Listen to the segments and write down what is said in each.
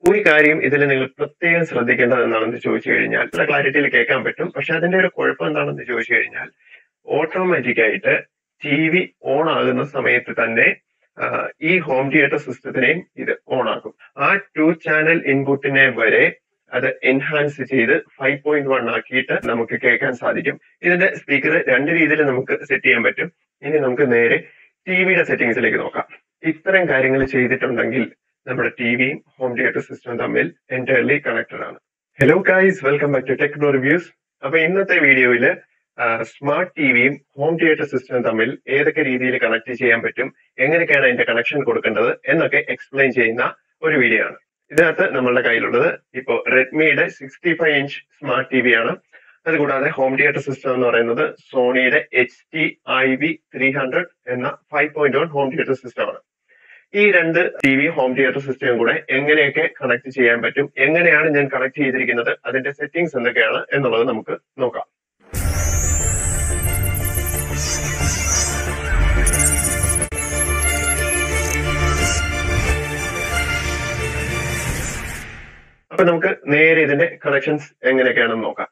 ഒരു കാര്യം ഇതിൽ നിങ്ങൾ പ്രത്യേകം ശ്രദ്ധിക്കേണ്ടത് എന്താണെന്ന് ചോദിച്ചു കഴിഞ്ഞാൽ ഇത്ര ക്ലാരിറ്റിയിൽ കേൾക്കാൻ പറ്റും പക്ഷെ അതിന്റെ ഒരു കുഴപ്പം എന്താണെന്ന് ചോദിച്ചു കഴിഞ്ഞാൽ ഓട്ടോമാറ്റിക് ആയിട്ട് ടി വി ഓൺ ആകുന്ന സമയത്ത് തന്നെ ആ, ഈ ഹോം തിയേറ്റർ സിസ്റ്റത്തിനെയും ഇത് ഓൺ ആക്കും ആ ടു ചാനൽ ഇൻപുട്ടിനെ വരെ അത് എൻഹാൻസ് ചെയ്ത് ഫൈവ് പോയിന്റ് വൺ ആക്കിയിട്ട് നമുക്ക് കേൾക്കാൻ സാധിക്കും ഇതിന്റെ സ്പീക്കർ രണ്ട് രീതിയിൽ നമുക്ക് സെറ്റ് ചെയ്യാൻ പറ്റും ഇനി നമുക്ക് നേരെ ടിവിയുടെ സെറ്റിംഗ്സിലേക്ക് നോക്കാം ഇത്തരം കാര്യങ്ങൾ ചെയ്തിട്ടുണ്ടെങ്കിൽ നമ്മുടെ ടിവിയും ഹോം തിയേറ്റർ സിസ്റ്റവും തമ്മിൽ എൻറ്റയർലി കണക്റ്റഡ് ആണ് hello guys welcome back to techno reviews അപ്പൊ ഇന്നത്തെ വീഡിയോയിൽ സ്മാർട്ട് ടിവിയും ഹോം തിയേറ്റർ സിസ്റ്റവും തമ്മിൽ ഏതൊക്കെ രീതിയിൽ കണക്ട് ചെയ്യാൻ പറ്റും എങ്ങനെയൊക്കെയാണ് അതിന്റെ കണക്ഷൻ കൊടുക്കേണ്ടത് എന്നൊക്കെ എക്സ്പ്ലെയിൻ ചെയ്യുന്ന ഒരു വീഡിയോ ആണ് ഇതിനകത്ത് നമ്മളുടെ കയ്യിലുള്ളത് ഇപ്പോ റെഡ്മിയുടെ sixty five inch smart T V ആണ് അതുകൂടാതെ ഹോം തിയേറ്റർ സിസ്റ്റം എന്ന് പറയുന്നത് സോണിയുടെ H T I V three hundred എന്ന five point one home theatre system ആണ് ഈ രണ്ട് ടി വി ഹോം തിയേറ്റർ സിസ്റ്റവും കൂടെ എങ്ങനെയൊക്കെ കണക്ട് ചെയ്യാൻ പറ്റും എങ്ങനെയാണ് ഞാൻ കണക്ട് ചെയ്തിരിക്കുന്നത് അതിന്റെ സെറ്റിംഗ്സ് എന്തൊക്കെയാണ് എന്നുള്ളത് നമുക്ക് നോക്കാം അപ്പൊ നമുക്ക് നേരെ ഇതിന്റെ കണക്ഷൻസ് എങ്ങനെയൊക്കെയാണെന്ന് നോക്കാം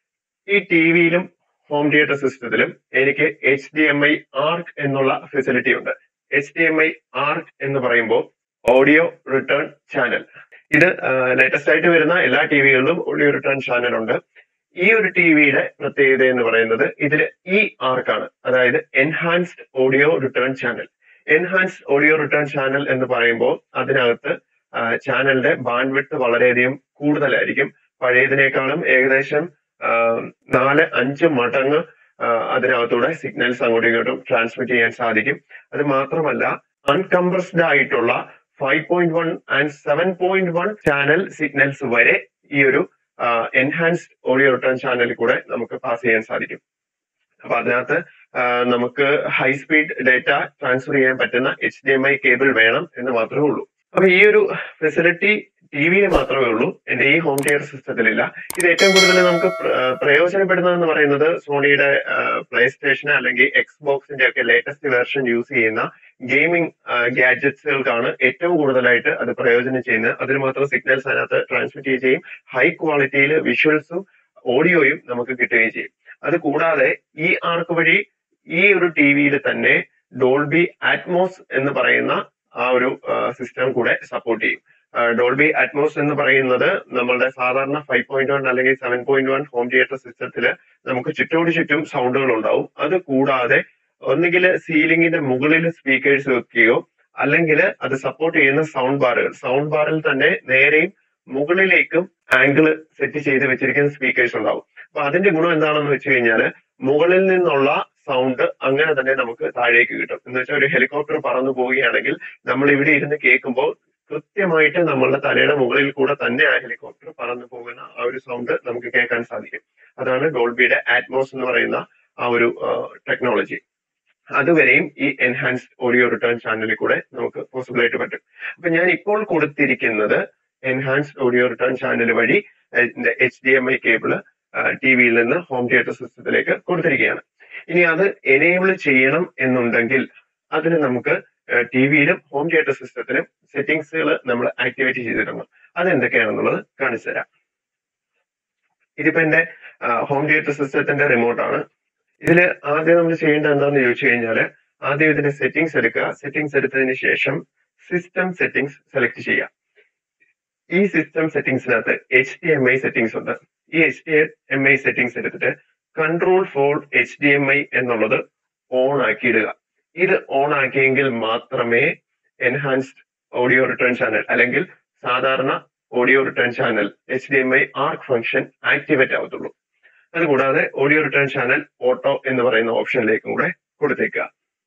ഈ ടി വിയിലും ഹോം തിയേറ്റർ സിസ്റ്റത്തിലും എനിക്ക് H D M I ARC എന്നുള്ള ഫെസിലിറ്റി ഉണ്ട് H D M I ARC എന്ന് പറയുമ്പോൾ ഓഡിയോ റിട്ടേൺ ചാനൽ ഇത് ലേറ്റസ്റ്റ് ആയിട്ട് വരുന്ന എല്ലാ ടി വികളിലും ഓഡിയോ റിട്ടേൺ ചാനൽ ഉണ്ട് ഈ ഒരു ടി വിയുടെ പ്രത്യേകത എന്ന് പറയുന്നത് ഇതിൽ ഈ ആർക്കാണ് അതായത് enhanced audio return channel enhanced audio return channel എന്ന് പറയുമ്പോൾ അതിനകത്ത് ചാനലിന്റെ ബാൻഡ് വിഡ്ത്ത് വളരെയധികം കൂടുതലായിരിക്കും പഴയതിനേക്കാളും ഏകദേശം ആ, നാല് അഞ്ച് മടങ്ങ് ആ, അതിനകത്തൂടെ സിഗ്നൽസ് അങ്ങോട്ടും ഇങ്ങോട്ടും ട്രാൻസ്മിറ്റ് ചെയ്യാൻ സാധിക്കും അത് മാത്രമല്ല അൺകംപ്രസ്ഡ് ആയിട്ടുള്ള five point one and seven point one channel signals വരെ ഈ ഒരു എൻഹാൻസ്ഡ് ഓഡിയോ റിട്ടേൺ ചാനലിൽ കൂടെ നമുക്ക് പാസ് ചെയ്യാൻ സാധിക്കും അപ്പൊ അതിനകത്ത് ആ, നമുക്ക് ഹൈ സ്പീഡ് ഡേറ്റ ട്രാൻസ്ഫർ ചെയ്യാൻ പറ്റുന്ന H D M I cable വേണം എന്ന് മാത്രമേ ഉള്ളൂ അപ്പൊ ഈ ഒരു ഫെസിലിറ്റി ടി വിയിൽ മാത്രമേ ഉള്ളൂ എന്റെ ഈ ഹോം തിയേറ്റർ സിസ്റ്റത്തിലില്ല ഇത് ഏറ്റവും കൂടുതൽ നമുക്ക് പ്ര- ആ, പ്രയോജനപ്പെടുന്നതെന്ന് പറയുന്നത് സോണിയുടെ പ്ലേ സ്റ്റേഷൻ അല്ലെങ്കിൽ എക്സ് ബോക്സിന്റെ ഒക്കെ ലേറ്റസ്റ്റ് വെർഷൻ യൂസ് ചെയ്യുന്ന ഗെയിമിംഗ് ഗാഡ്ജറ്റ്സുകൾക്കാണ് ഏറ്റവും കൂടുതലായിട്ട് അത് പ്രയോജനം ചെയ്യുന്നത് അതിന് മാത്രം സിഗ്നൽസ് അതിനകത്ത് ട്രാൻസ്മിറ്റ് ചെയ്യുകയും ഹൈ ക്വാളിറ്റിയിൽ വിഷ്വൽസും ഓഡിയോയും നമുക്ക് കിട്ടുകയും ചെയ്യും അത് കൂടാതെ ഈ ആർക്ക് വഴി ഈ ഒരു ടി വിയിൽ തന്നെ ഡോൾബി ആറ്റ്മോസ് എന്ന് പറയുന്ന ആ ഒരു സിസ്റ്റം കൂടെ സപ്പോർട്ട് ചെയ്യും ഡോൾബി അറ്റ്മോസ് എന്ന് പറയുന്നത് നമ്മളുടെ സാധാരണ ഫൈവ് പോയിന്റ് വൺ അല്ലെങ്കിൽ seven point one home theatre സിസ്റ്റത്തിൽ നമുക്ക് ചുറ്റോട് ചുറ്റും സൗണ്ടുകൾ ഉണ്ടാവും അത് കൂടാതെ ഒന്നുകിൽ സീലിംഗിന്റെ മുകളിൽ സ്പീക്കേഴ്സ് വെക്കുകയോ അല്ലെങ്കിൽ അത് സപ്പോർട്ട് ചെയ്യുന്ന സൗണ്ട് ബാറുകൾ സൗണ്ട് ബാറിൽ തന്നെ നേരെയും മുകളിലേക്കും ആംഗിൾ സെറ്റ് ചെയ്ത് വെച്ചിരിക്കുന്ന സ്പീക്കേഴ്സ് ഉണ്ടാവും അപ്പൊ അതിന്റെ ഗുണം എന്താണെന്ന് വെച്ച് കഴിഞ്ഞാൽ മുകളിൽ നിന്നുള്ള സൗണ്ട് അങ്ങനെ തന്നെ നമുക്ക് താഴേക്ക് കിട്ടും എന്ന് വെച്ചാൽ ഒരു ഹെലികോപ്റ്റർ പറന്നു പോവുകയാണെങ്കിൽ നമ്മൾ ഇവിടെ ഇരുന്ന് കേൾക്കുമ്പോൾ കൃത്യമായിട്ട് നമ്മളുടെ തലയുടെ മുകളിൽ കൂടെ തന്നെ ആ ഹെലികോപ്റ്റർ പറന്നു പോകുന്ന ആ ഒരു സൗണ്ട് നമുക്ക് കേൾക്കാൻ സാധിക്കും അതാണ് ഡോൾബിയുടെ ആറ്റ്മോസ് എന്ന് പറയുന്ന ആ ഒരു ടെക്നോളജി അതുവരെയും ഈ എൻഹാൻസ്ഡ് ഓഡിയോ റിട്ടേൺ ചാനലിൽ കൂടെ നമുക്ക് പോസിബിൾ ആയിട്ട് പറ്റും അപ്പൊ ഞാൻ ഇപ്പോൾ കൊടുത്തിരിക്കുന്നത് എൻഹാൻസ്ഡ് ഓഡിയോ റിട്ടേൺ ചാനൽ വഴി H D M I cable T വിയിൽ നിന്ന് ഹോം തിയേറ്റർ സിസ്റ്റത്തിലേക്ക് കൊടുത്തിരിക്കുകയാണ് ഇനി അത് എനേബിൾ ചെയ്യണം എന്നുണ്ടെങ്കിൽ അതിന് നമുക്ക് ടി വിയിലും ഹോം തിയേറ്റർ സിസ്റ്റത്തിലും സെറ്റിംഗ്സുകൾ നമ്മൾ ആക്ടിവേറ്റ് ചെയ്തിട്ടുണ്ട് അതെന്തൊക്കെയാണെന്നുള്ളത് കാണിച്ചു തരാം ഇതിപ്പോ എന്റെ ഹോം തിയേറ്റർ സിസ്റ്റത്തിന്റെ റിമോട്ടാണ് ഇതിൽ ആദ്യം നമ്മൾ ചെയ്യേണ്ടത് എന്താണെന്ന് ചോദിച്ചു കഴിഞ്ഞാൽ ആദ്യം ഇതിന്റെ സെറ്റിംഗ്സ് എടുക്കുക സെറ്റിംഗ്സ് എടുത്തതിന് ശേഷം സിസ്റ്റം സെറ്റിംഗ്സ് സെലക്ട് ചെയ്യുക ഈ സിസ്റ്റം സെറ്റിംഗ്സിനകത്ത് H D M I settings ഉണ്ട് ഈ H D M I settings എടുത്തിട്ട് control for H D M I എന്നുള്ളത് ഓൺ ആക്കിയിടുക ഇത് ഓൺ ആക്കിയെങ്കിൽ മാത്രമേ എൻഹാൻസ്ഡ് ഓഡിയോ റിട്ടേൺ ചാനൽ അല്ലെങ്കിൽ സാധാരണ audio return channel H D M I ARC function activate ആവത്തുള്ളൂ അതുകൂടാതെ ഓഡിയോ റിട്ടേൺ ചാനൽ ഓട്ടോ എന്ന് പറയുന്ന ഓപ്ഷനിലേക്കും കൂടെ കൊടുത്തേക്കുക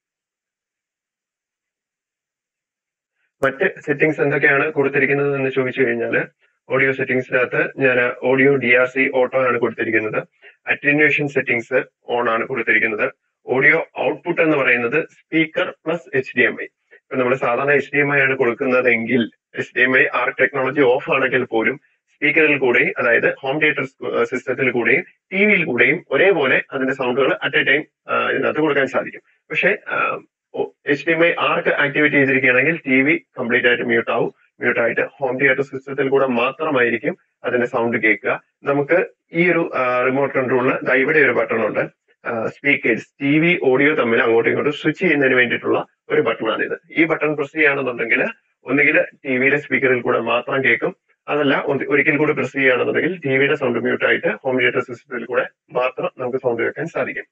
മറ്റ് സെറ്റിംഗ്സ് എന്തൊക്കെയാണ് കൊടുത്തിരിക്കുന്നത് എന്ന് ചോദിച്ചു കഴിഞ്ഞാൽ ഓഡിയോ സെറ്റിംഗ്സിനകത്ത് ഞാൻ audio D R C auto ആണ് കൊടുത്തിരിക്കുന്നത് അറ്റന്വേഷൻ സെറ്റിംഗ്സ് ഓൺ ആണ് കൊടുത്തിരിക്കുന്നത് ഓഡിയോ ഔട്ട്പുട്ട് എന്ന് പറയുന്നത് speaker plus H D M I ഇപ്പൊ നമ്മൾ സാധാരണ എച്ച് ഡി എം ഐ ആണ് കൊടുക്കുന്നതെങ്കിൽ H D M I ARC technology off ആണെങ്കിൽ പോലും സ്പീക്കറിൽ കൂടെയും അതായത് ഹോം തിയേറ്റർ സിസ്റ്റത്തിൽ കൂടെയും ടി വിയിൽ കൂടെയും ഒരേപോലെ അതിന്റെ സൗണ്ടുകൾ അറ്റ് എ ടൈം ഇതിനകത്ത് കൊടുക്കാൻ സാധിക്കും പക്ഷേ H D M I ARC activate ചെയ്തിരിക്കുകയാണെങ്കിൽ ടി വി കംപ്ലീറ്റ് ആയിട്ട് മ്യൂട്ട് ആവും മ്യൂട്ട് ആയിട്ട് ഹോം തിയേറ്റർ സിസ്റ്റത്തിൽ കൂടെ മാത്രമായിരിക്കും അതിന്റെ സൗണ്ട് കേൾക്കുക നമുക്ക് ഈ ഒരു റിമോട്ട് കൺട്രോളിൽ ഇവിടെ ഒരു ബട്ടൺ ഉണ്ട് സ്പീക്കേഴ്സ് ടി വി ഓഡിയോ തമ്മിൽ അങ്ങോട്ടും ഇങ്ങോട്ടും സ്വിച്ച് ചെയ്യുന്നതിന് വേണ്ടിയിട്ടുള്ള ഒരു ബട്ടണാണ് ഇത് ഈ ബട്ടൺ പ്രസ് ചെയ്യുകയാണെന്നുണ്ടെങ്കിൽ ഒന്നുകിൽ ടിവിയിലെ സ്പീക്കറിൽ കൂടെ മാത്രം കേൾക്കും അതല്ല ഒന്ന് ഒരിക്കൽ കൂടി പ്രസ് ചെയ്യുകയാണെന്നുണ്ടെങ്കിൽ ടിവിയുടെ സൗണ്ട് മ്യൂട്ട് ആയിട്ട് ഹോം തിയേറ്റർ സിസ്റ്റത്തിൽ കൂടെ മാത്രം നമുക്ക് സൗണ്ട് കേൾക്കാൻ സാധിക്കും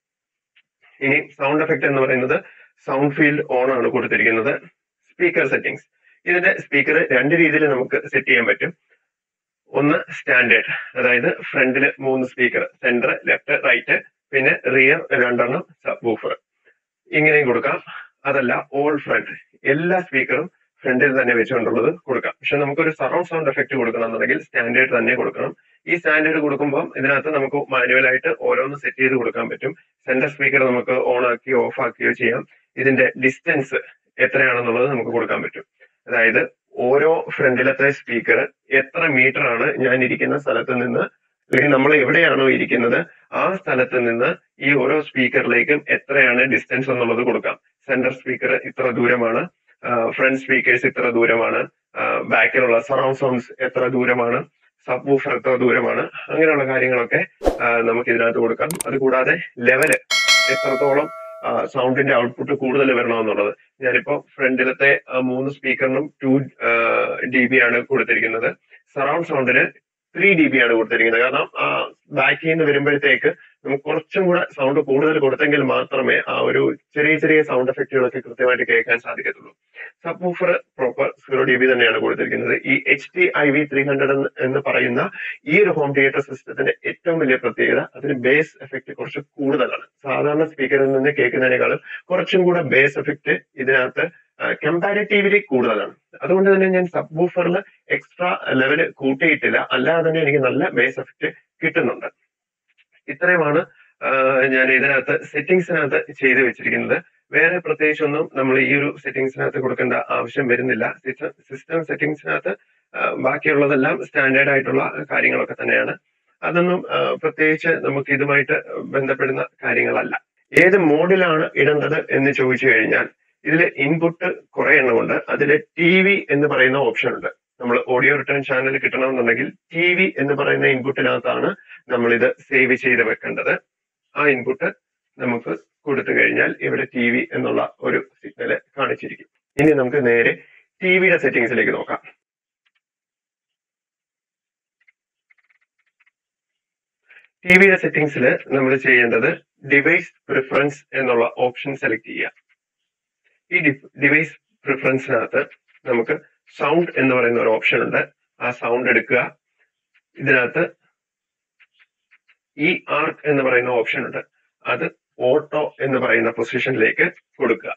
ഇനി സൗണ്ട് എഫക്ട് എന്ന് പറയുന്നത് സൗണ്ട് ഫീൽഡ് ഓൺ ആണ് കൊടുത്തിരിക്കുന്നത് സ്പീക്കർ സെറ്റിംഗ്സ് ഇതിന്റെ സ്പീക്കർ രണ്ട് രീതിയിൽ നമുക്ക് സെറ്റ് ചെയ്യാൻ പറ്റും ഒന്ന് സ്റ്റാൻഡേർഡ് അതായത് ഫ്രണ്ടിൽ മൂന്ന് സ്പീക്കർ സെന്റർ ലെഫ്റ്റ് റൈറ്റ് പിന്നെ റിയർ രണ്ടെണ്ണം സബ് വൂഫർ ഇങ്ങനെയും കൊടുക്കാം അതല്ല ഓൾ ഫ്രണ്ട് എല്ലാ സ്പീക്കറും ഫ്രണ്ടിൽ തന്നെ വെച്ചുകൊണ്ടുള്ളത് കൊടുക്കാം പക്ഷെ നമുക്കൊരു സറൗണ്ട് സൗണ്ട് എഫക്ട് കൊടുക്കണമെന്നുണ്ടെങ്കിൽ സ്റ്റാൻഡേർഡ് തന്നെ കൊടുക്കണം ഈ സ്റ്റാൻഡേർഡ് കൊടുക്കുമ്പോൾ ഇതിനകത്ത് നമുക്ക് മാനുവലായിട്ട് ഓരോന്ന് സെറ്റ് ചെയ്ത് കൊടുക്കാൻ പറ്റും സെന്റർ സ്പീക്കർ നമുക്ക് ഓൺ ആക്കിയോ ഓഫ് ആക്കിയോ ചെയ്യാം ഇതിന്റെ ഡിസ്റ്റൻസ് എത്രയാണെന്നുള്ളത് നമുക്ക് കൊടുക്കാൻ പറ്റും അതായത് ഓരോ ഫ്രണ്ടിലത്തെ സ്പീക്കർ എത്ര മീറ്റർ ആണ് ഞാൻ ഇരിക്കുന്ന സ്ഥലത്ത് നിന്ന് അല്ലെങ്കിൽ നമ്മൾ എവിടെയാണോ ഇരിക്കുന്നത് ആ സ്ഥലത്ത് നിന്ന് ഈ ഓരോ സ്പീക്കറിലേക്കും എത്രയാണ് ഡിസ്റ്റൻസ് എന്നുള്ളത് കൊടുക്കാം സെന്റർ സ്പീക്കർ ഇത്ര ദൂരമാണ് ഫ്രണ്ട് സ്പീക്കേഴ്സ് ഇത്ര ദൂരമാണ് ബാക്കിലുള്ള സറൗണ്ട് സൗണ്ട്സ് എത്ര ദൂരമാണ് സബ് വൂഫർ എത്ര ദൂരമാണ് അങ്ങനെയുള്ള കാര്യങ്ങളൊക്കെ ആ, നമുക്ക് ഇതിനകത്ത് കൊടുക്കാം അതുകൂടാതെ ലെവല് എത്രത്തോളം സൗണ്ടിന്റെ ഔട്ട്പുട്ട് കൂടുതൽ വരണമെന്നുള്ളത് ഞാനിപ്പോ ഫ്രണ്ടിലത്തെ ആ മൂന്ന് സ്പീക്കറിനും ടു ഡി ബി ആണ് കൊടുത്തിരിക്കുന്നത് സറൗണ്ട് സൗണ്ടിന് ത്രീ ഡി ബി ആണ് കൊടുത്തിരിക്കുന്നത് കാരണം ആ ബാക്കിൽ നിന്ന് വരുമ്പോഴത്തേക്ക് നമുക്ക് കുറച്ചും കൂടെ സൗണ്ട് കൂടുതൽ കൊടുത്തെങ്കിൽ മാത്രമേ ആ ഒരു ചെറിയ ചെറിയ സൗണ്ട് എഫക്റ്റുകളൊക്കെ കൃത്യമായിട്ട് കേൾക്കാൻ സാധിക്കത്തുള്ളൂ subwoofer proper zero D B തന്നെയാണ് കൊടുത്തിരിക്കുന്നത് ഈ H T I V three hundred എന്ന് പറയുന്ന ഈ ഒരു ഹോം തിയേറ്റർ സിസ്റ്റത്തിന്റെ ഏറ്റവും വലിയ പ്രത്യേകത അതിന് ബേസ് എഫക്റ്റ് കുറച്ച് കൂടുതലാണ് സാധാരണ സ്പീക്കറിൽ നിന്ന് കേൾക്കുന്നതിനേക്കാളും കുറച്ചും കൂടെ ബേസ് എഫക്റ്റ് ഇതിനകത്ത് കമ്പാരിറ്റീവ്ലി കൂടുതലാണ് അതുകൊണ്ട് തന്നെ ഞാൻ സബ് വൂഫറിൽ എക്സ്ട്രാ ലെവൽ കൂട്ടിയിട്ടില്ല അല്ലാതെ തന്നെ എനിക്ക് നല്ല ബേസ് എഫക്റ്റ് കിട്ടുന്നുണ്ട് ഇത്രയുമാണ് ആ, ഞാൻ ഇതിനകത്ത് സെറ്റിംഗ്സിനകത്ത് ചെയ്തു വെച്ചിരിക്കുന്നത് വേറെ പ്രത്യേകിച്ചൊന്നും നമ്മൾ ഈ ഒരു സെറ്റിംഗ്സിനകത്ത് കൊടുക്കേണ്ട ആവശ്യം വരുന്നില്ല സിസ്റ്റം സെറ്റിംഗ്സിനകത്ത് ബാക്കിയുള്ളതെല്ലാം സ്റ്റാൻഡേർഡ് ആയിട്ടുള്ള കാര്യങ്ങളൊക്കെ തന്നെയാണ് അതൊന്നും ആ, പ്രത്യേകിച്ച് നമുക്ക് ഇതുമായിട്ട് ബന്ധപ്പെടുന്ന കാര്യങ്ങളല്ല ഏത് മോഡിലാണ് ഇടേണ്ടത് എന്ന് ചോദിച്ചു കഴിഞ്ഞാൽ ഇതിൽ ഇൻപുട്ട് കുറെ എണ്ണമുണ്ട് അതിൽ ടി വി എന്ന് പറയുന്ന ഓപ്ഷൻ ഉണ്ട് നമ്മൾ ഓഡിയോ റിട്ടേൺ ചാനൽ കിട്ടണമെന്നുണ്ടെങ്കിൽ ടി വി എന്ന് പറയുന്ന ഇൻപുട്ടിനകത്താണ് നമ്മൾ ഇത് സേവ് ചെയ്ത് വെക്കേണ്ടത് ആ ഇൻപുട്ട് നമുക്ക് കൊടുത്തു കഴിഞ്ഞാൽ ഇവിടെ ടി വി എന്നുള്ള ഒരു സിഗ്നൽ കാണിച്ചിരിക്കും ഇനി നമുക്ക് നേരെ ടി വിയുടെ സെറ്റിംഗ്സിലേക്ക് നോക്കാം ടി വിയുടെ സെറ്റിംഗ്സിൽ നമ്മൾ ചെയ്യേണ്ടത് ഡിവൈസ് പ്രിഫറൻസ് എന്നുള്ള ഓപ്ഷൻ സെലക്ട് ചെയ്യുക ഈ ഡിവൈസ് പ്രിഫറൻസിനകത്ത് നമുക്ക് സൗണ്ട് എന്ന് പറയുന്ന ഒരു ഓപ്ഷൻ ഉണ്ട് ആ സൗണ്ട് എടുക്കുക ഇതിനകത്ത് ഈ ആർക്ക് എന്ന് പറയുന്ന ഓപ്ഷൻ ഉണ്ട് അത് ഓട്ടോ എന്ന് പറയുന്ന പൊസിഷനിലേക്ക് കൊടുക്കുക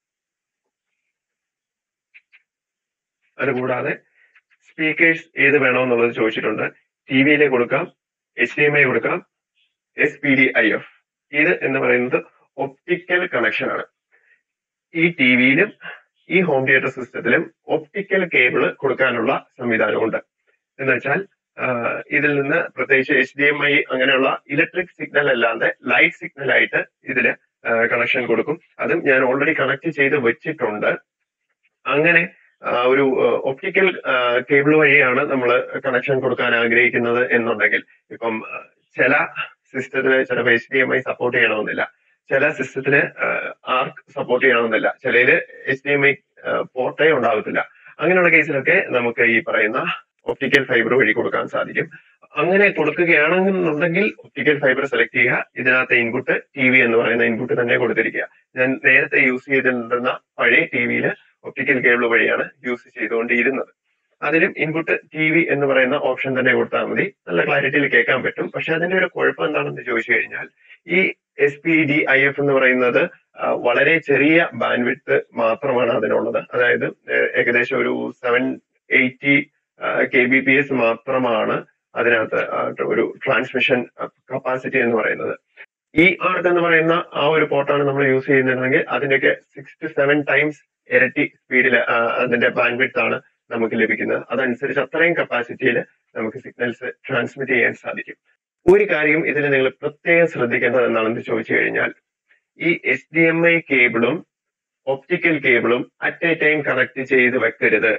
അതുകൂടാതെ സ്പീക്കേഴ്സ് ഏത് വേണമെന്നുള്ളത് ചോദിച്ചിട്ടുണ്ട് ടി വിയിലെ കൊടുക്കാം എച്ച് ഡി എം ഐ കൊടുക്കാം S P D I F ഇത് എന്ന് പറയുന്നത് ഒപ്റ്റിക്കൽ കണക്ഷൻ ആണ് ഈ ടി വിയിലും ഈ ഹോം തിയേറ്റർ സിസ്റ്റത്തിലും ഒപ്റ്റിക്കൽ കേബിൾ കൊടുക്കാനുള്ള സംവിധാനമുണ്ട് എന്ന് വെച്ചാൽ ആഹ് ഇതിൽ നിന്ന് പ്രത്യേകിച്ച് എച്ച് ഡി എം ഐ അങ്ങനെയുള്ള ഇലക്ട്രിക് സിഗ്നൽ അല്ലാതെ ലൈറ്റ് സിഗ്നൽ ആയിട്ട് ഇതിൽ കണക്ഷൻ കൊടുക്കും അതും ഞാൻ ഓൾറെഡി കണക്ട് ചെയ്ത് വെച്ചിട്ടുണ്ട് അങ്ങനെ ആ, ഒരു ഒപ്റ്റിക്കൽ കേബിൾ വഴിയാണ് നമ്മൾ കണക്ഷൻ കൊടുക്കാൻ ആഗ്രഹിക്കുന്നത് എന്നുണ്ടെങ്കിൽ ഇപ്പം ആ, ചില സിസ്റ്റത്തിന് ചിലപ്പോൾ H D M I support ചെയ്യണമെന്നില്ല ചില സിസ്റ്റത്തിന് ആർക്ക് സപ്പോർട്ട് ചെയ്യണമെന്നില്ല ചിലയില് എച്ച് ഡി എം ഐ പോർട്ടേ ഉണ്ടാകത്തില്ല അങ്ങനെയുള്ള കേസിലൊക്കെ നമുക്ക് ഈ പറയുന്ന ഒപ്റ്റിക്കൽ ഫൈബർ വഴി കൊടുക്കാൻ സാധിക്കും അങ്ങനെ കൊടുക്കുകയാണെന്നുണ്ടെങ്കിൽ ഒപ്റ്റിക്കൽ ഫൈബർ സെലക്ട് ചെയ്യുക ഇതിനകത്ത് ഇൻപുട്ട് ടി വി എന്ന് പറയുന്ന ഇൻപുട്ട് തന്നെ കൊടുത്തിരിക്കുക ഞാൻ നേരത്തെ യൂസ് ചെയ്തിരുന്ന പഴയ ടി വിയിൽ ഒപ്റ്റിക്കൽ കേബിൾ വഴിയാണ് യൂസ് ചെയ്തുകൊണ്ടിരുന്നത് അതിലും ഇൻപുട്ട് ടി വി എന്ന് പറയുന്ന ഓപ്ഷൻ തന്നെ കൊടുത്താൽ മതി നല്ല ക്ലാരിറ്റിയിൽ കേൾക്കാൻ പറ്റും പക്ഷെ അതിന്റെ ഒരു കുഴപ്പം എന്താണെന്ന് ചോദിച്ചു കഴിഞ്ഞാൽ ഈ S P D I F എന്ന് പറയുന്നത് ആ, വളരെ ചെറിയ ബാൻഡ്വിഡ്ത്ത് മാത്രമാണ് അതിനുള്ളത് അതായത് ഏഹ്, ഏകദേശം ഒരു seven eighty K B P S മാത്രമാണ് അതിനകത്ത് ആ, ഒരു ട്രാൻസ്മിഷൻ കപ്പാസിറ്റി എന്ന് പറയുന്നത് ഈ ആർക്ക് എന്ന് പറയുന്ന ആ ഒരു പോർട്ടാണ് നമ്മൾ യൂസ് ചെയ്യുന്നതെങ്കിൽ അതിന്റെയൊക്കെ സിക്സ് ടു സെവൻ ടൈംസ് ഇരട്ടി സ്പീഡിൽ അതിന്റെ ബാൻഡ്വിഡ്ത്ത് ആണ് നമുക്ക് ലഭിക്കുന്നത് അതനുസരിച്ച് അത്രയും കപ്പാസിറ്റിയിൽ നമുക്ക് സിഗ്നൽസ് ട്രാൻസ്മിറ്റ് ചെയ്യാൻ സാധിക്കും ഒരു കാര്യം ഇതിൽ നിങ്ങൾ പ്രത്യേകം ശ്രദ്ധിക്കേണ്ടത് എന്താണെന്ന് ചോദിച്ചു കഴിഞ്ഞാൽ ഈ എച്ച് ഡി എം ഐ കേബിളും ഒപ്റ്റിക്കൽ കേബിളും അറ്റ് എ ടൈം കണക്ട് ചെയ്ത് വെക്കരുത്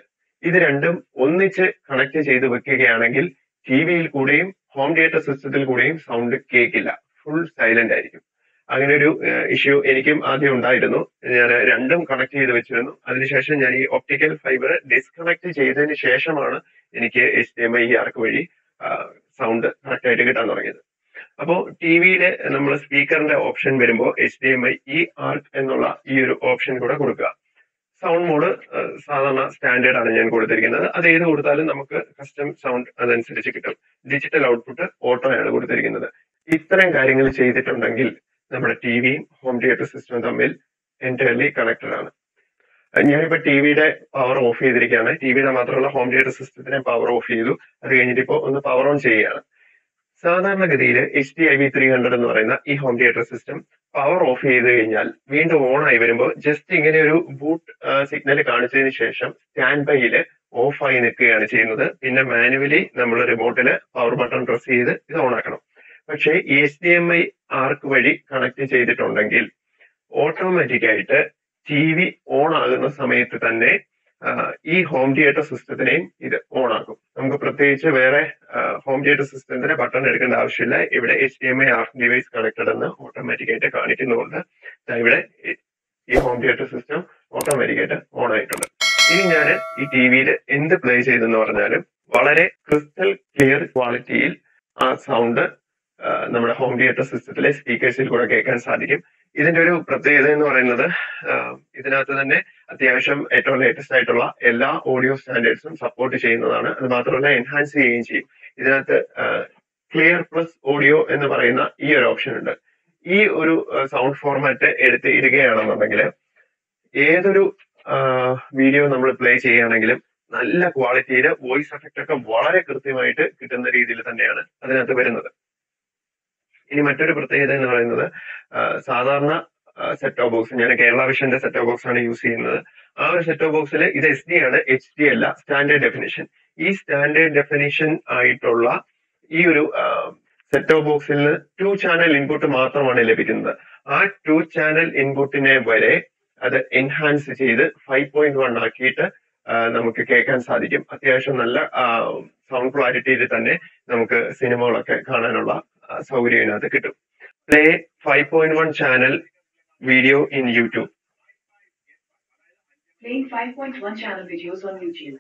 ഇത് രണ്ടും ഒന്നിച്ച് കണക്ട് ചെയ്ത് വെക്കുകയാണെങ്കിൽ ടി വിയിൽ കൂടെയും ഹോം തിയേറ്റർ സിസ്റ്റത്തിൽ കൂടെയും സൗണ്ട് കേൾക്കില്ല ഫുൾ സൈലന്റ് ആയിരിക്കും അങ്ങനെ ഒരു ഇഷ്യൂ എനിക്കും ആദ്യം ഉണ്ടായിരുന്നു ഞാൻ രണ്ടും കണക്ട് ചെയ്ത് വെച്ചിരുന്നു അതിനുശേഷം ഞാൻ ഈ ഒപ്റ്റിക്കൽ ഫൈബർ ഡിസ്കണക്ട് ചെയ്തതിന് ശേഷമാണ് എനിക്ക് H D M I ARC വഴി സൗണ്ട് കറക്റ്റ് ആയിട്ട് കിട്ടാൻ തുടങ്ങിയത് അപ്പോൾ ടി വിയില് നമ്മൾ സ്പീക്കറിന്റെ ഓപ്ഷൻ വരുമ്പോൾ H D M I E ARC എന്നുള്ള ഈ ഒരു ഓപ്ഷൻ കൂടെ കൊടുക്കുക സൗണ്ട് മോഡ് സാധാരണ സ്റ്റാൻഡേർഡ് ആണ് ഞാൻ കൊടുത്തിരിക്കുന്നത് അത് ഏത് കൊടുത്താലും നമുക്ക് കസ്റ്റം സൗണ്ട് അതനുസരിച്ച് കിട്ടും ഡിജിറ്റൽ ഔട്ട്പുട്ട് ഓട്ടോ ആണ് കൊടുത്തിരിക്കുന്നത് ഇത്തരം കാര്യങ്ങൾ ചെയ്തിട്ടുണ്ടെങ്കിൽ നമ്മുടെ ടി വിയും ഹോം തിയേറ്റർ സിസ്റ്റവും തമ്മിൽ എൻറ്റയർലി കണക്റ്റഡ് ആണ് ഞാനിപ്പോ ടി വിയുടെ പവർ ഓഫ് ചെയ്തിരിക്കുകയാണ് ടി വിയുടെ മാത്രമല്ല ഹോം തിയേറ്റർ സിസ്റ്റത്തിനെ പവർ ഓഫ് ചെയ്തു അത് കഴിഞ്ഞിട്ട് ഇപ്പോൾ ഒന്ന് പവർ ഓൺ ചെയ്യുകയാണ് സാധാരണഗതിയിൽ H D I V three hundred എന്ന് പറയുന്ന ഈ home theatre system power off ചെയ്ത് കഴിഞ്ഞാൽ വീണ്ടും ഓൺ ആയി വരുമ്പോൾ ജസ്റ്റ് ഇങ്ങനെ ഒരു ബൂട്ട് സിഗ്നൽ കാണിച്ചതിന് ശേഷം സ്റ്റാൻഡ് ബൈയിൽ ഓഫ് ആയി നിൽക്കുകയാണ് ചെയ്യുന്നത് പിന്നെ മാനുവലി നമ്മൾ റിമോട്ടിൽ പവർ ബട്ടൺ പ്രസ് ചെയ്ത് ഇത് ഓൺ ആക്കണം പക്ഷേ ഈ H D M I ARC വഴി കണക്ട് ചെയ്തിട്ടുണ്ടെങ്കിൽ ഓട്ടോമാറ്റിക് ആയിട്ട് ടി വി ഓൺ ആകുന്ന സമയത്ത് തന്നെ ഈ ഹോം തിയേറ്റർ സിസ്റ്റത്തിനെയും ഇത് ഓൺ ആക്കും നമുക്ക് പ്രത്യേകിച്ച് വേറെ ഹോം തിയേറ്റർ സിസ്റ്റത്തിന്റെ ബട്ടൺ എടുക്കേണ്ട ആവശ്യമില്ല ഇവിടെ H D M I ARC device connected എന്ന് ഓട്ടോമാറ്റിക് ആയിട്ട് കാണിക്കുന്നുണ്ട് ഇവിടെ ഈ ഹോം തിയേറ്റർ സിസ്റ്റം ഓട്ടോമാറ്റിക് ആയിട്ട് ഓൺ ആയിട്ടുണ്ട് ഇനി ഞാൻ ഈ ടി വിയിൽ എന്ത് പ്ലേ ചെയ്തെന്ന് പറഞ്ഞാലും വളരെ ക്രിസ്റ്റൽ ക്ലിയർ ക്വാളിറ്റിയിൽ ആ സൗണ്ട് നമ്മുടെ ഹോം തിയേറ്റർ സിസ്റ്റത്തിലെ സ്പീക്കേഴ്സിൽ കൂടെ കേൾക്കാൻ സാധിക്കും ഇതിന്റെ ഒരു പ്രത്യേകത എന്ന് പറയുന്നത് ഇതിനകത്ത് തന്നെ അത്യാവശ്യം ഏറ്റവും ലേറ്റസ്റ്റ് ആയിട്ടുള്ള എല്ലാ ഓഡിയോ സ്റ്റാൻഡേർഡ്സും സപ്പോർട്ട് ചെയ്യുന്നതാണ് അത് മാത്രമല്ല എൻഹാൻസ് ചെയ്യുകയും ചെയ്യും ഇതിനകത്ത് ക്ലിയർ പ്ലസ് ഓഡിയോ എന്ന് പറയുന്ന ഈ ഒരു ഓപ്ഷൻ ഉണ്ട് ഈ ഒരു സൗണ്ട് ഫോർമാറ്റ് എടുത്ത് ഇടുകയാണെന്നുണ്ടെങ്കിൽ ഏതൊരു വീഡിയോ നമ്മൾ പ്ലേ ചെയ്യുകയാണെങ്കിലും നല്ല ക്വാളിറ്റിയിൽ വോയിസ് എഫക്റ്റ് ഒക്കെ വളരെ കൃത്യമായിട്ട് കിട്ടുന്ന രീതിയിൽ തന്നെയാണ് അതിനകത്ത് വരുന്നത് ഇനി മറ്റൊരു പ്രത്യേകത എന്ന് പറയുന്നത് സാധാരണ സെറ്റ് ഓഫ് ബോക്സ് ഞാൻ കേരള വിഷന്റെ സെറ്റ് ഓഫ് ബോക്സ് ആണ് യൂസ് ചെയ്യുന്നത് ആ ഒരു സെറ്റ് ഓഫ് ബോക്സിൽ ഇത് എസ് ഡി ആണ് എച്ച് ഡി അല്ല സ്റ്റാൻഡേർഡ് ഡെഫിനിഷൻ ഈ സ്റ്റാൻഡേർഡ് ഡെഫിനിഷൻ ആയിട്ടുള്ള ഈ ഒരു സെറ്റ് ഓഫ് ബോക്സിൽ നിന്ന് ടു ചാനൽ ഇൻപുട്ട് മാത്രമാണ് ലഭിക്കുന്നത് ആ ടു ചാനൽ ഇൻപുട്ടിനെ വരെ അത് എൻഹാൻസ് ചെയ്ത് ഫൈവ് പോയിന്റ് വൺ ആക്കിയിട്ട് നമുക്ക് കേൾക്കാൻ സാധിക്കും അത്യാവശ്യം നല്ല സൗണ്ട് ക്ലാരിറ്റിയിൽ തന്നെ നമുക്ക് സിനിമകളൊക്കെ കാണാനുള്ള സൗകര്യം ഇതിനകത്ത് കിട്ടും play five point one channel video in YouTube Playing 5.1 channel videos on YouTube.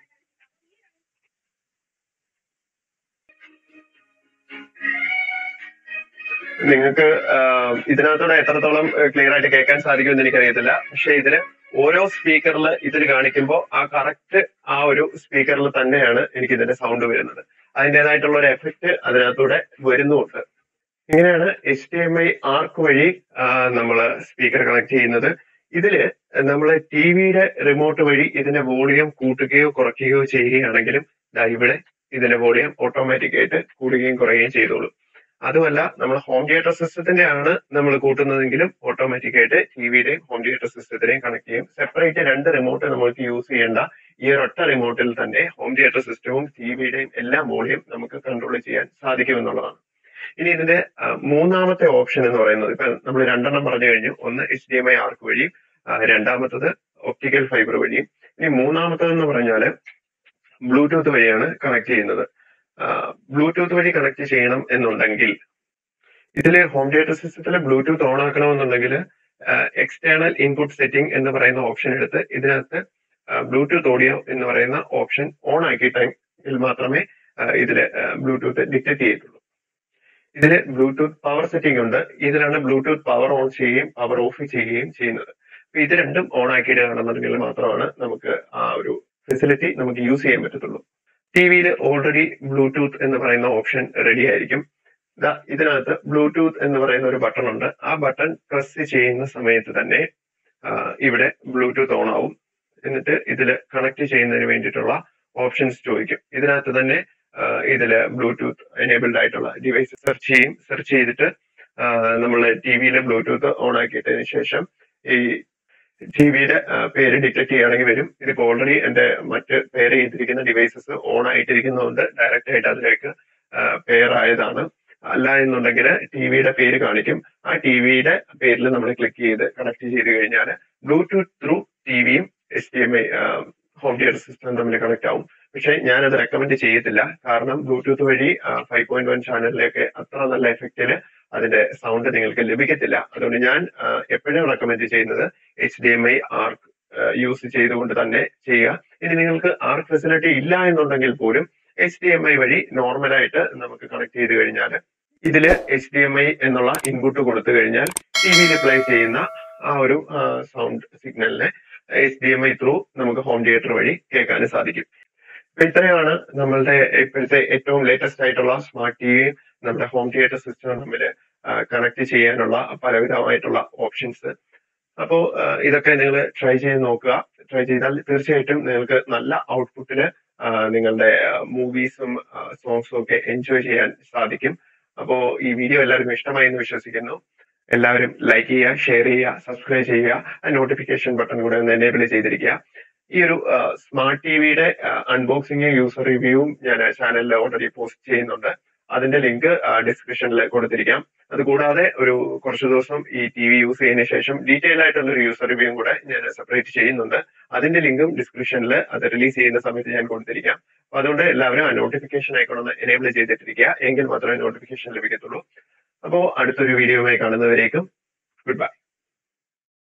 നിങ്ങൾക്ക് ഇതിനകത്തൂടെ എത്രത്തോളം ക്ലിയർ ആയിട്ട് കേൾക്കാൻ സാധിക്കുമെന്ന് എനിക്കറിയത്തില്ല പക്ഷെ ഇതില് ഓരോ സ്പീക്കറിൽ ഇതിൽ കാണിക്കുമ്പോൾ ആ കറക്റ്റ് ആ ഒരു സ്പീക്കറിൽ തന്നെയാണ് എനിക്ക് ഇതിന്റെ സൗണ്ട് വരുന്നത് അതിൻ്റെതായിട്ടുള്ള ഒരു എഫക്റ്റ് അതിനകത്തൂടെ വരുന്നുമുണ്ട് ഇങ്ങനെയാണ് H D M I ARC വഴി നമ്മൾ സ്പീക്കർ കണക്ട് ചെയ്യുന്നത് ഇതില് നമ്മൾ ടി വിയുടെ റിമോട്ട് വഴി ഇതിന്റെ വോളിയം കൂട്ടുകയോ കുറയ്ക്കുകയോ ചെയ്യുകയാണെങ്കിലും ദാ ഇവിടെ ഇതിന്റെ വോളിയം ഓട്ടോമാറ്റിക് ആയിട്ട് കൂടുകയും കുറയുകയും ചെയ്തോളും അതുമല്ല നമ്മൾ ഹോം തിയേറ്റർ സിസ്റ്റത്തിന്റെ ആണ് നമ്മൾ കൂട്ടുന്നതെങ്കിലും ഓട്ടോമാറ്റിക് ആയിട്ട് ടി വിയുടെയും ഹോം തിയേറ്റർ സിസ്റ്റത്തിനെയും കണക്ട് ചെയ്യും സെപ്പറേറ്റ് രണ്ട് റിമോട്ട് നമുക്ക് യൂസ് ചെയ്യേണ്ട ഈ ഒരൊറ്റ റിമോട്ടിൽ തന്നെ ഹോം തിയേറ്റർ സിസ്റ്റവും ടി വിയുടെയും എല്ലാ വോളിയം നമുക്ക് കൺട്രോൾ ചെയ്യാൻ സാധിക്കും എന്നുള്ളതാണ് ഇനി ഇതിന്റെ മൂന്നാമത്തെ ഓപ്ഷൻ എന്ന് പറയുന്നത് ഇപ്പൊ നമ്മൾ രണ്ടെണ്ണം പറഞ്ഞു കഴിഞ്ഞു ഒന്ന് H D M I ARC വഴിയും രണ്ടാമത്തത് ഒപ്റ്റിക്കൽ ഫൈബർ വഴിയും ഇനി മൂന്നാമത്തത് എന്ന് പറഞ്ഞാല് ബ്ലൂടൂത്ത് വഴിയാണ് കണക്ട് ചെയ്യുന്നത് ബ്ലൂടൂത്ത് വഴി കണക്ട് ചെയ്യണം എന്നുണ്ടെങ്കിൽ ഇതില് ഹോം തിയേറ്റർ സിസ്റ്റത്തിൽ ബ്ലൂടൂത്ത് ഓൺ ആക്കണമെന്നുണ്ടെങ്കിൽ എക്സ്റ്റേണൽ ഇൻപുട്ട് സെറ്റിംഗ് എന്ന് പറയുന്ന ഓപ്ഷൻ എടുത്ത് ഇതിനകത്ത് ബ്ലൂടൂത്ത് ഓഡിയോ എന്ന് പറയുന്ന ഓപ്ഷൻ ഓൺ ആക്കിയിട്ടെങ്കിൽ മാത്രമേ ഇതില് ബ്ലൂടൂത്ത് ഡിറ്റക്ട് ചെയ്യത്തുള്ളൂ ഇതില് ബ്ലൂടൂത്ത് പവർ സെറ്റിംഗ് ഉണ്ട് ഇതിലാണ് ബ്ലൂടൂത്ത് പവർ ഓൺ ചെയ്യുകയും പവർ ഓഫ് ചെയ്യുകയും ചെയ്യുന്നത് അപ്പൊ ഇത് രണ്ടും ഓൺ ആക്കിയിടുകയാണെന്നുണ്ടെങ്കിൽ മാത്രമാണ് നമുക്ക് ആ ഒരു ഫെസിലിറ്റി നമുക്ക് യൂസ് ചെയ്യാൻ പറ്റത്തുള്ളൂ ടി വിയിൽ ഓൾറെഡി ബ്ലൂടൂത്ത് എന്ന് പറയുന്ന ഓപ്ഷൻ റെഡി ആയിരിക്കും ദാ ഇതിനകത്ത് ബ്ലൂടൂത്ത് എന്ന് പറയുന്ന ഒരു ബട്ടൺ ഉണ്ട് ആ ബട്ടൺ പ്രസ് ചെയ്യുന്ന സമയത്ത് തന്നെ ഇവിടെ ബ്ലൂടൂത്ത് ഓൺ ആവും എന്നിട്ട് ഇതിൽ കണക്ട് ചെയ്യുന്നതിന് വേണ്ടിയിട്ടുള്ള ഓപ്ഷൻസ് ചോദിക്കും ഇതിനകത്ത് തന്നെ ഇതില് ബ്ലൂടൂത്ത് എനേബിൾഡ് ആയിട്ടുള്ള ഡിവൈസ് സെർച്ച് ചെയ്യും സെർച്ച് ചെയ്തിട്ട് നമ്മൾ ടി വിയിലെ ബ്ലൂടൂത്ത് ഓൺ ആക്കിയിട്ടതിന് ശേഷം ഈ ടി വിയുടെ പേര് ഡിറ്റക്ട് ചെയ്യുകയാണെങ്കിൽ വരും ഇതിപ്പോ ഓൾറെഡി എന്റെ മറ്റ് പേര് ചെയ്തിരിക്കുന്ന ഡിവൈസസ് ഓൺ ആയിട്ടിരിക്കുന്നതുകൊണ്ട് ഡയറക്റ്റ് ആയിട്ട് അതിലേക്ക് പെയർ ആയതാണ് അല്ല എന്നുണ്ടെങ്കിൽ ടി വിയുടെ പേര് കാണിക്കും ആ ടി വിയുടെ പേരിൽ നമ്മൾ ക്ലിക്ക് ചെയ്ത് കണക്ട് ചെയ്ത് കഴിഞ്ഞാൽ ബ്ലൂടൂത്ത് ത്രൂ ടി വിയും H D M I home theatre system തമ്മിൽ കണക്ട് ആവും പക്ഷെ ഞാനത് റെക്കമെൻഡ് ചെയ്യത്തില്ല കാരണം ബ്ലൂടൂത്ത് വഴി ഫൈവ് പോയിന്റ് വൺ ചാനലിലേക്ക് അത്ര നല്ല എഫക്റ്റില് അതിന്റെ സൗണ്ട് നിങ്ങൾക്ക് ലഭിക്കത്തില്ല അതുകൊണ്ട് ഞാൻ എപ്പോഴും റെക്കമെൻഡ് ചെയ്യുന്നത് H D M I ARC use ചെയ്തുകൊണ്ട് തന്നെ ചെയ്യുക ഇനി നിങ്ങൾക്ക് ആർക്ക് ഫെസിലിറ്റി ഇല്ല എന്നുണ്ടെങ്കിൽ പോലും എച്ച് ഡി എം ഐ വഴി നോർമലായിട്ട് നമുക്ക് കണക്ട് ചെയ്ത് കഴിഞ്ഞാൽ ഇതില് എച്ച് ഡി എം ഐ എന്നുള്ള ഇൻപുട്ട് കൊടുത്തു കഴിഞ്ഞാൽ ടി വിയിൽ പ്ലേ ചെയ്യുന്ന ആ ഒരു സൗണ്ട് സിഗ്നലിനെ H D M I through നമുക്ക് ഹോം തിയേറ്റർ വഴി കേൾക്കാനും സാധിക്കും അപ്പൊ ഇത്രയാണ് നമ്മളുടെ ഇപ്പോഴത്തെ ഏറ്റവും ലേറ്റസ്റ്റ് ആയിട്ടുള്ള സ്മാർട്ട് ടിവിയും നമ്മുടെ ഹോം തിയേറ്റർ സിസ്റ്റവും തമ്മിൽ കണക്ട് ചെയ്യാനുള്ള പലവിധമായിട്ടുള്ള ഓപ്ഷൻസ് അപ്പോ ഇതൊക്കെ നിങ്ങൾ ട്രൈ ചെയ്ത് നോക്കുക ട്രൈ ചെയ്താൽ തീർച്ചയായിട്ടും നിങ്ങൾക്ക് നല്ല ഔട്ട്പുട്ടില് നിങ്ങളുടെ മൂവീസും സോങ്സും ഒക്കെ എൻജോയ് ചെയ്യാൻ സാധിക്കും അപ്പോ ഈ വീഡിയോ എല്ലാവർക്കും ഇഷ്ടമായി എന്ന് വിശ്വസിക്കുന്നു എല്ലാവരും ലൈക്ക് ചെയ്യുക ഷെയർ ചെയ്യുക സബ്സ്ക്രൈബ് ചെയ്യുക നോട്ടിഫിക്കേഷൻ ബട്ടൺ കൂടെ ഒന്ന് എനേബിൾ ചെയ്തിരിക്കുക ഈ ഒരു സ്മാർട്ട് ടിവിയുടെ അൺബോക്സിംഗ് യൂസർ റിവ്യൂവും ഞാൻ ചാനലിൽ ഓൾറെഡി പോസ്റ്റ് ചെയ്യുന്നുണ്ട് അതിന്റെ ലിങ്ക് ഡിസ്ക്രിപ്ഷനിൽ കൊടുത്തിരിക്കാം അതുകൂടാതെ ഒരു കുറച്ച് ദിവസം ഈ ടി വി യൂസ് ചെയ്തതിനു ശേഷം ഡീറ്റെയിൽ ആയിട്ടുള്ള ഒരു യൂസർ റിവ്യൂവും കൂടെ ഞാൻ സെപ്പറേറ്റ് ചെയ്യുന്നുണ്ട് അതിന്റെ ലിങ്കും ഡിസ്ക്രിപ്ഷനിൽ അത് റിലീസ് ചെയ്യുന്ന സമയത്ത് ഞാൻ കൊടുത്തിരിക്കാം അപ്പൊ അതുകൊണ്ട് എല്ലാവരും ആ നോട്ടിഫിക്കേഷൻ ഐക്കൺ ഒന്ന് എനേബിൾ ചെയ്തിട്ടിരിക്കുക എങ്കിൽ മാത്രമേ നോട്ടിഫിക്കേഷൻ ലഭിക്കത്തുള്ളൂ അപ്പോൾ അടുത്തൊരു വീഡിയോയുമായി കാണുന്നവരേക്കും ഗുഡ് ബൈ